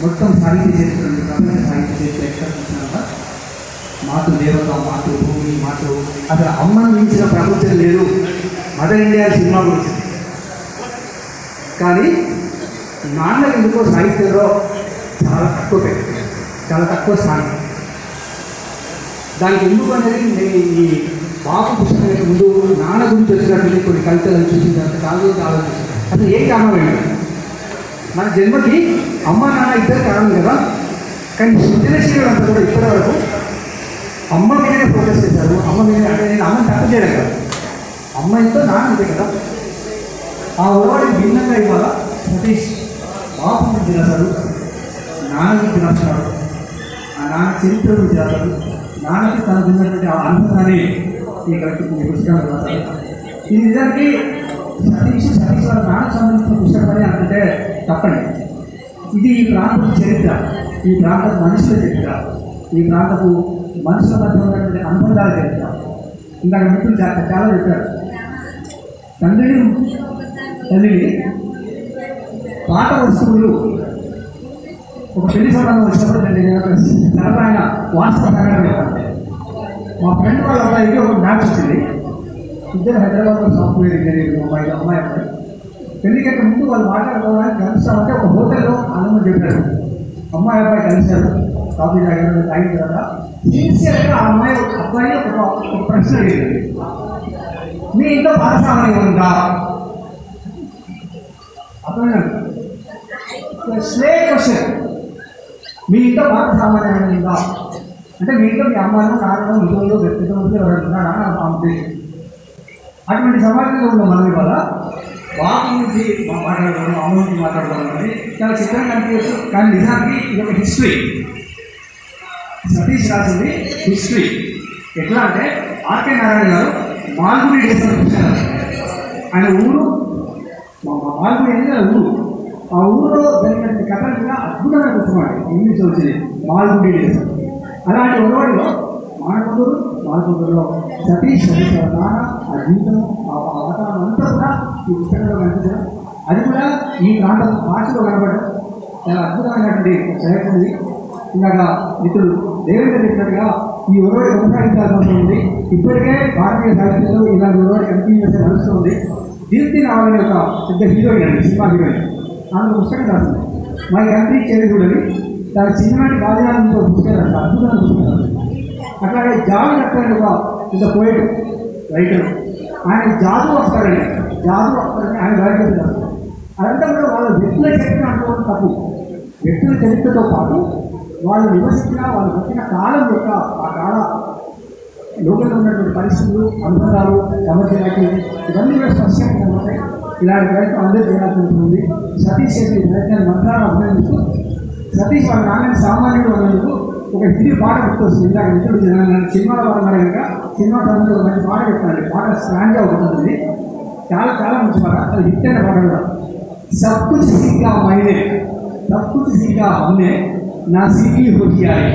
మొత్తం సాహిత్య చరిత్ర ఉంది, ప్రపంచ సాహిత్య చరిత్ర ఎక్కడ చూసినా కూడా మాతృ దేవత మాతృ భూమి మాతృ అసలు అమ్మను మించిన ప్రపంచం లేదు మదర్ ఇండియా సినిమా గురించి కానీ నాన్న ఎందుకో సాహిత్యంలో చాలా తక్కువ పెట్టింది చాలా తక్కువ స్థానం దానికి ఎందుకు అనేది నేను ఈ బాపు పుస్తకం యొక్క ముందు నాన్న గురించి వచ్చినటువంటి కొన్ని కవితలను చూసిన తర్వాత కాదు ఆలోచించాను అసలు ఏ కారణం ఏంటి మన జన్మకి అమ్మ నాన్న ఇద్దరు కారణం కదా కానీ సృజనశీలు అంతా కూడా ఇప్పటి వరకు అమ్మ మీదనే ఫోకస్ చేశారు అమ్మ మీద అంటే నేను అమ్మని తప్పు చేయడం కదా అమ్మ ఎంతో నాన్న అంతే కదా ఆ ఒరవాడి భిన్నంగా ఇవాళ సతీష్ బాబు గురించి రాశాడు నాన్న గురించి రాస్తున్నాడు ఆ నాన్న చరిత్ర గురించి రాశాడు నాన్నకి తనకు ఉన్నటువంటి ఆ అనుభవాన్ని ఈ కరెక్ట్ ఈ పుస్తకాలు రాశాడు ఇది నిజానికి సతీష్ సతీష్ వాళ్ళ నాన్నకు సంబంధించిన పుస్తకం అని అనుకుంటే తప్పండి ఇది ఈ ప్రాంతం చరిత్ర ఈ ప్రాంతం మనుషుల చరిత్ర ఈ ప్రాంతపు మనుషుల మధ్య ఉన్నటువంటి అనుబంధాల చరిత్ర ఇందాక మిత్రులు చాలా చాలా చెప్పారు తండ్రిని తల్లిని పాత వస్తువులు ఒక పెళ్లి సంబంధం వచ్చినప్పుడు నేను ఒక సరదాన వాస్తవ సంఘటన చెప్తాను మా ఫ్రెండ్ వాళ్ళ అబ్బాయికి ఒక మ్యాచ్ వచ్చింది ఇద్దరు హైదరాబాద్లో సాఫ్ట్వేర్ ఇంజనీర్ అమ్మాయి అమ్మాయి అబ్బాయి పెళ్లికి ముందు వాళ్ళు మాట్లాడుకోవడానికి కలుస్తామంటే ఒక హోటల్లో అనుమతి చెప్పారు అమ్మాయి అబ్బాయి కలిశారు కాఫీ తాగారు తాగిన తర్వాత సిన్సియర్గా ఆ అమ్మాయి ఒక అబ్బాయి ఒక ఒక ప్రశ్న అడిగింది మీ ఇంట్లో పాఠశాల ఉందా అర్థమైనా స్లే క్వశ్చన్ మీ ఇంట్లో పాత సామాన్యం ఉందా అంటే మీ ఇంట్లో మీ అమ్మాయిలో నాన్నలో ఇంట్లో వ్యక్తితో ఉంటే ఎవరు ఉన్నారా అని నా ఉద్దేశం అటువంటి సమాజంలో ఉన్న మనం ఇవాళ బాబు గురించి మా మాట్లాడుకోవడం అమ్మ గురించి మాట్లాడుకోవడం అనేది చాలా చిత్రంగా అనిపించచ్చు కానీ నిజానికి ఇది ఒక హిస్టరీ సతీష్ రాసింది హిస్టరీ ఎట్లా అంటే ఆర్కే నారాయణ గారు మాల్గుడి డేస్ అని చూశారు ఆయన ఊరు మా మా మాల్గుడి అనేది ఆ ఊరు ఆ ఊరిలో జరిగిన కథలు కూడా అద్భుతమైన పుస్తకం అండి ఇంగ్లీష్లో వచ్చింది మాల్గుడి డేస్ అలాంటి ఉరవాడిలో మానకొండూరు మానకొండూరులో సతీష్ సతీష్ వాళ్ళ నాన్న ఆ జీవితం ఆ ఆ వాతావరణం అంతా కూడా ఈ పుస్తకంలో కనిపించడం అది కూడా ఈ ప్రాంతం భాషలో కనబడడం చాలా అద్భుతమైనటువంటి చరిత్ర ఇది ఇందాక మిత్రుడు దేవేంద్ర చెప్పినట్టుగా ఈ ఉరవడి కొనసాగించాల్సి ఉంది ఇప్పటికే భారతీయ సాహిత్యంలో ఇలాంటి ఉరవడి కంటిన్యూస్ నడుస్తుంది దీప్తి రావాలని ఒక పెద్ద హీరోయిన్ అండి సినిమా హీరోయిన్ ఆమె పుస్తకం రాసింది మై కంట్రీ చేరి చూడని దాని చిన్ననాటి బాల్యాలతో పుస్తకం రాసింది అద్భుతమైన పుస్తకం రాసింది అట్లాగే జాబ్ చెప్పాడు ఒక ఇంత పోయిట్ రైటర్ ఆయన జాదు వస్తారండి జాదు వస్తారని ఆయన రైటర్ రాస్తారు అదంతా కూడా వాళ్ళ వ్యక్తుల చరిత్ర అనుకోవడం తప్పు వ్యక్తుల చరిత్రతో పాటు వాళ్ళు నివసించిన వాళ్ళు వచ్చిన కాలం యొక్క ఆ కాల లోకంలో ఉన్నటువంటి పరిస్థితులు అనుబంధాలు సమస్యలకి ఇవన్నీ కూడా స్పష్టంగా కనబడతాయి ఇలాంటి ప్రయత్నం అందరూ చేయాల్సి ఉంటుంది సతీష్ చేసే ఈ ప్రయత్నాన్ని మంత్రాలు అభినందిస్తూ సతీష్ వాళ్ళ నాన్నని సామాన్యుడు అన్నందుకు ఒక హిందీ పాట గుర్తొస్తుంది ఇందాక మిత్రుడు జనాన్ని సినిమాలో వాళ్ళు కనుక సినిమా సమయంలో ఒక మంచి పాట చెప్తాను పాట స్టాండ్ ఒకటి ఉంటుంది చాలా చాలా మంచి పాట అది హిట్ అయిన పాట కూడా సబ్ కుచ్ సీకా మైనే సబ్ కుచ్ సీకా హమ్నే నా సీకి హోషియారే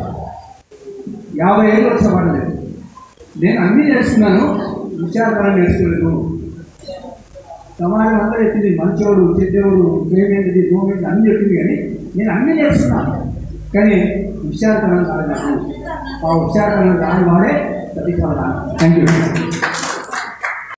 యాభై ఏళ్ళు వచ్చిన పాట లేదు నేను అన్నీ నేర్చుకున్నాను విచారణ నేర్చుకోలేదు సమాజం అంతా చెప్పింది మంచోడు చెడ్డోడు పేమెంట్ది గోమెంట్ అన్నీ చెప్పింది కానీ నేను అన్నీ నేర్చుకున్నాను కానీ విచారణ కాదు నాకు ఆ విచారణ దాని వాడే ప్రతిఫలం థ్యాంక్ యూ